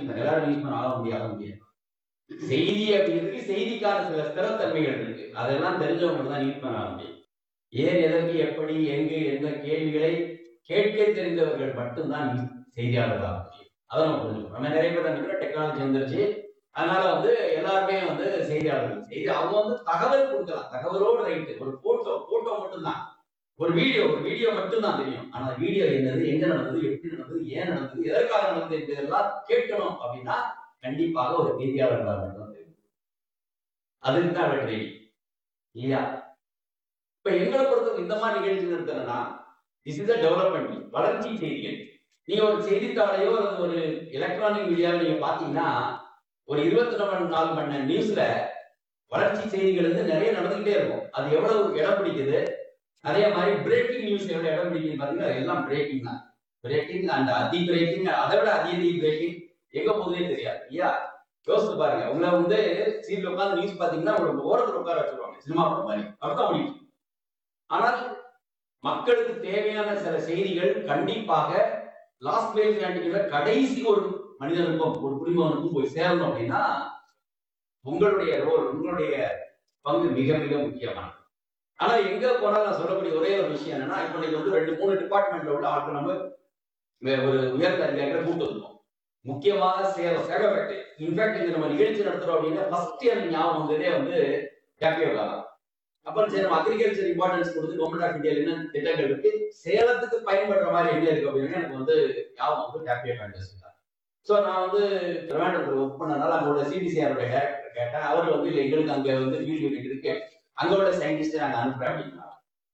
பண்ண எல்லாரும் நியூஸ் பண்ண ஆக முடியாது முடியாது செய்தி அப்படிங்கிறதுக்கு செய்திக்கான சில ஸ்திரத்தன்மைகள் இருக்கு அதெல்லாம் தெரிஞ்சவங்க தான் நியூஸ் பண்ண முடியும் ஏன் எதற்கு எப்படி எங்கு எந்த கேள்விகளை கேட்க தெரிந்தவர்கள் மட்டும்தான் செய்தியாளர்களாக முடியும் அதை நம்ம புரிஞ்சுக்கணும் நம்ம நிறைய பேர் நினைக்கிற டெக்னாலஜி வந்துருச்சு அதனால வந்து எல்லாருமே வந்து செய்தியாளர்கள் செய்தி அவங்க வந்து தகவல் கொடுக்கலாம் தகவலோடு ரைட்டு ஒரு போட்டோ போட்டோ மட்டும்தான் ஒரு வீடியோ ஒரு வீடியோ மட்டும்தான் தெரியும் ஆனா வீடியோ என்னது எங்க நடந்தது எப்படி நடந்தது ஏன் நடந்தது எதற்காக நடந்தது என்பதெல்லாம் கேட்கணும் அப்படின்னா கண்டிப்பாக ஒரு செய்தியாளர்களாக மட்டும் தெரியும் அதுக்கு தான் அவர் ட்ரைனிங் இல்லையா இப்ப எங்களை பொறுத்த இந்த மாதிரி நிகழ்ச்சி நடத்துறேன்னா திஸ் இஸ் டெவலப்மெண்ட் வளர்ச்சி செய்திகள் நீங்க ஒரு செய்தித்தாளையோ அல்லது ஒரு எலக்ட்ரானிக் மீடியாவை நீங்க பாத்தீங்கன்னா ஒரு இருபத்தி நாலு நாலு மணி நேரம் நியூஸ்ல வளர்ச்சி செய்திகள் வந்து நிறைய நடந்துகிட்டே இருக்கும் அது எவ்வளவு இடம் பிடிக்குது அதே மாதிரி பிரேக்கிங் நியூஸ் எவ்வளவு இடம் பிடிக்குது பாத்தீங்கன்னா அது எல்லாம் பிரேக்கிங் தான் பிரேக்கிங் அண்ட் அதி பிரேக்கிங் அதை விட அதி அதி பிரேக்கிங் எங்க போகுதுன்னே தெரியாது ஐயா யோசிச்சு பாருங்க உங்களை வந்து சீட்ல உட்காந்து நியூஸ் பாத்தீங்கன்னா உங்களுக்கு ஓரத்துல உட்கார வச்சிருவாங்க சினிமா படம் மாதிரி அப்படிதான் முடியும் ஆனால் மக்களுக்கு தேவையான சில செய்திகள் கண்டிப்பாக லாஸ்ட் பிளேஸ் கேண்டிங்கிற கடைசி ஒரு மனிதனுக்கும் ஒரு குடிமகனுக்கும் போய் சேரணும் அப்படின்னா உங்களுடைய ரோல் உங்களுடைய பங்கு மிக மிக முக்கியமானது ஆனா எங்க போனாலும் நான் சொல்லக்கூடிய ஒரே ஒரு விஷயம் என்னன்னா இப்ப நீங்க வந்து ரெண்டு மூணு டிபார்ட்மெண்ட்ல உள்ள ஆட்கள் நம்ம வே- ஒரு உயர்ந்த அதிகாரிகளை கூட்டு வந்தோம் முக்கியமாக சேவை சேகப்பட்டு இன்ஃபேக்ட் இந்த நம்ம நிகழ்ச்சி நடத்துறோம் அப்படின்னா ஃபர்ஸ்ட் எனக்கு ஞாபகம் வந்ததே வந்து கேபியோகா தான் அப்புறம் சரி நம்ம அக்ரிகல்ச்சர் இம்பார்ட்டன்ஸ் கொடுத்து கவர்மெண்ட் ஆஃப் இந்தியாவில் என்ன திட்டங்கள் இருக்கு சேலத்துக்கு பயன்படுற மாதிரி என்ன இருக்கு அப்படின்னு எனக்கு வந்து ஞாபகம் வந்து கேபியோ ஃபேண்டஸ் தான் ஸோ நான் வந்து திருவாண்டத்தில் ஒர்க் பண்ணனால அங்கே உள்ள சிபிசிஆரோட டேரக்டர் கேட்டேன் அவர் வந்து இல்லை எங்களுக்கு அங்கே வந்து ஃபீல்டு யூனிட் இருக்கு அங்க உள்ள சயின்டிஸ்ட் நாங்கள் அனுப்புறேன் அப்படின்னா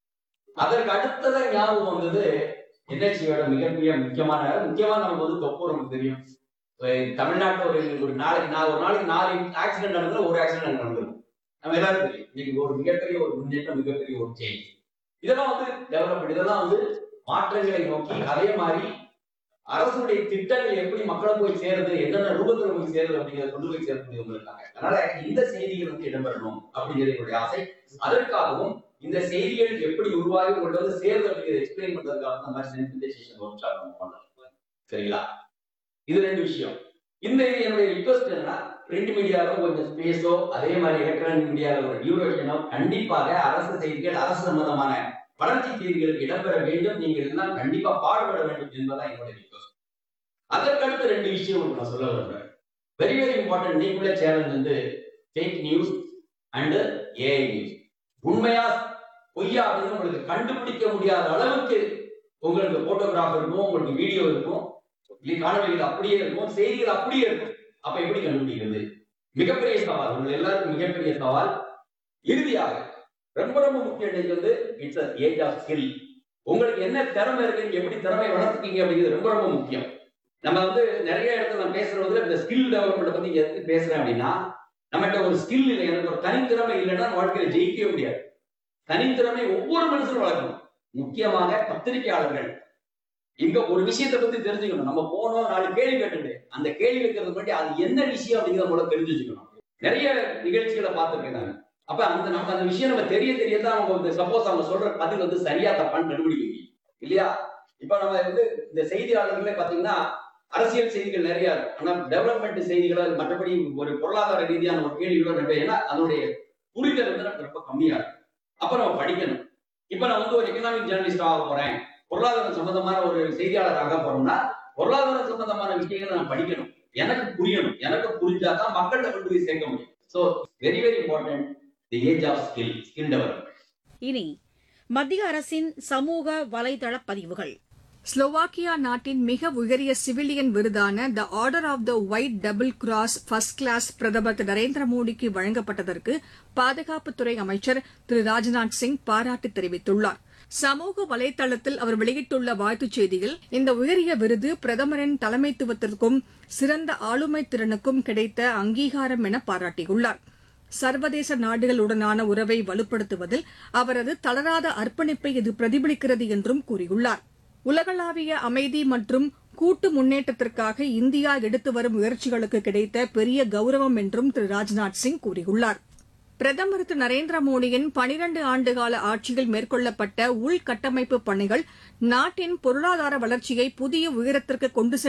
அதற்கு அடுத்ததான் ஞாபகம் வந்தது என்எல்சியோட மிகப்பெரிய முக்கியமான முக்கியமா நமக்கு வந்து தொப்பூர் நமக்கு தெரியும் அஹ் தமிழ்நாட்டுல ஒரு ஒரு நாளைக்கு நான் ஒரு நாளைக்கு நாலு ஆக்சிடென்ட் நடந்தா ஒரு ஆக்சிடென்ட் நடந்திருக்கும் நம்ம எல்லாரும் தெரியும் இன்னைக்கு ஒரு மிகப்பெரிய ஒரு முன்னேற்றம் மிகப்பெரிய ஒரு சேஞ்ச் இதெல்லாம் வந்து டெவலப்மெண்ட் இதெல்லாம் வந்து மாற்றங்களை நோக்கி அதே மாதிரி அரசுடைய திட்டங்கள் எப்படி மக்களை போய் சேருது என்னென்ன ரூபத்துல போய் சேருது அப்படிங்கிறத கொண்டு போய் சேர்க்கக்கூடியவங்க இருக்காங்க அதனால இந்த செய்திகள் வந்து இடம்பெறணும் அப்படிங்கிறது என்னுடைய ஆசை அதற்காகவும் இந்த செய்திகள் எப்படி உருவாகி உங்கள்ட்ட வந்து சேருது அப்படிங்கிறத எக்ஸ்பிளைன் பண்றதுக்காக அந்த மாதிரி சென்சிடைசேஷன் ஒர்க் ஷாப் நம்ம பண்ணலாம் சரிங்களா இது ரெண்டு விஷயம் இந்த இது என்னுடைய ரிக்வஸ்ட் என்னன்னா பிரிண்ட் மீடியாவில் கொஞ்சம் ஸ்பேஸோ அதே மாதிரி எலக்ட்ரானிக் மீடியாவில் ஒரு டியூரேஷனோ கண்டிப்பாக அரசு செய்திகள் அரசு சம்பந்தமான வளர்ச்சி செய்திகளுக்கு இடம்பெற வேண்டும் நீங்கள் எல்லாம் கண்டிப்பா பாடுபட வேண்டும் என்பதான் என்னுடைய ரிக்வஸ்ட் அதற்கடுத்து ரெண்டு விஷயம் உங்களுக்கு நான் சொல்ல விரும்புறேன் வெரி வெரி இம்பார்ட்டன்ட் நீங்களே சேலஞ்ச் வந்து fake news and AI news உண்மையா பொய்யா அப்படின்னு உங்களுக்கு கண்டுபிடிக்க முடியாத அளவுக்கு உங்களுக்கு போட்டோகிராஃப் இருக்கும் உங்களுக்கு வீடியோ இருக்கும் இல்லை காணொலிகள் அப்படியே இருக்கும் செய்திகள் அப்படியே இருக்கும் அப்ப எப்படி கண்டுபிடிக்கிறது மிகப்பெரிய சவால் உங்கள் எல்லாருக்கும் மிகப்பெரிய சவால் இறுதியாக ரொம்ப ரொம்ப முக்கியம் இன்னைக்கு வந்து இட்ஸ் ஏஜ் ஆஃப் ஸ்கில் உங்களுக்கு என்ன திறமை இருக்கு நீங்க எப்படி திறமை வளர்த்துக்கீங்க அப்படிங்கிறது ரொம்ப ரொம்ப முக்கியம் நம்ம வந்து நிறைய இடத்துல நான் பேசுறதுல இந்த ஸ்கில் டெவலப்மெண்ட் பத்தி எதுக்கு பேசுறேன் அப்படின்னா நம்மகிட்ட ஒரு ஸ்கில் இல்லை எனக்கு ஒரு தனித்திறமை இல்லைன்னா வாழ்க்கையில ஜெயிக்கவே முடியாது தனித்திறமை ஒவ்வொரு மனுஷனும் வளர்க்கணும் முக்கியமாக பத்திரிகையாளர்கள் இங்க ஒரு விஷயத்தை பத்தி தெரிஞ்சுக்கணும் நம்ம போனோம் நாலு கேள்வி கேட்டுட்டு அந்த கேள்வி வைக்கிறது முன்னாடி அது என்ன விஷயம் அப்படிங்கிறத கூட தெரிஞ்சு வச்சுக்கணும் நிறைய நிகழ்ச்சிகளை பார்த்திருக்கேன் நான் அப்ப அந்த நம்ம அந்த விஷயம் நம்ம தெரிய தெரிய தான் அவங்க வந்து சப்போஸ் அவங்க சொல்ற பதில் வந்து சரியா தப்பான்னு கண்டுபிடிக்க முடியும் இல்லையா இப்ப நம்ம வந்து இந்த செய்தியாளர்களே பாத்தீங்கன்னா அரசியல் செய்திகள் நிறைய இருக்கும் ஆனா டெவலப்மெண்ட் செய்திகளோ மற்றபடி ஒரு பொருளாதார ரீதியான ஒரு கேள்விகளோ நம்ம ஏன்னா அதனுடைய புரிதல் வந்து நமக்கு ரொம்ப கம்மியா இருக்கும் அப்ப நம்ம படிக்கணும் இப்ப நான் வந்து ஒரு எக்கனாமிக் ஜேர்னலிஸ்ட் ஆக போறேன் பொருளாதாரம் சம்பந்தமான ஒரு செய்தியாளராக போறோம்னா பொருளாதாரம் சம்பந்தமான விஷயங்களை நான் படிக்கணும் எனக்கு புரியணும் எனக்கு புரிஞ்சாதான் மக்கள்கிட்ட கொண்டு போய் சேர்க்க முடியும் so very very important the age of skill skill development இனி மத்திய அரசின் சமூக வலைதள பதிவுகள் ஸ்லோவாக்கியா நாட்டின் மிக உயரிய சிவிலியன் விருதான the order of the white double cross first class பிரதமர் திரு நரேந்திர மோடிக்கு வழங்கப்பட்டதற்கு பாதுகாப்புத்துறை அமைச்சர் திரு ராஜ்நாத் சிங் பாராட்டு தெரிவித்துள்ளார் சமூக வலைதளத்தில் அவர் வெளியிட்டுள்ள வாழ்த்துச் செய்தியில் இந்த உயரிய விருது பிரதமரின் தலைமைத்துவத்திற்கும் சிறந்த ஆளுமை திறனுக்கும் கிடைத்த அங்கீகாரம் என பாராட்டியுள்ளார் சர்வதேச நாடுகளுடனான உறவை வலுப்படுத்துவதில் அவரது தளராத அர்ப்பணிப்பை இது பிரதிபலிக்கிறது என்றும் கூறியுள்ளார் உலகளாவிய அமைதி மற்றும் கூட்டு முன்னேற்றத்திற்காக இந்தியா எடுத்து வரும் முயற்சிகளுக்கு கிடைத்த பெரிய கௌரவம் என்றும் திரு ராஜ்நாத் சிங் கூறியுள்ளார் பிரதமர் திரு நரேந்திர மோடியின் பனிரண்டு ஆண்டுகால ஆட்சியில் மேற்கொள்ளப்பட்ட உள்கட்டமைப்பு பணிகள் நாட்டின் பொருளாதார வளர்ச்சியை புதிய உயரத்திற்கு கொண்டு சென்று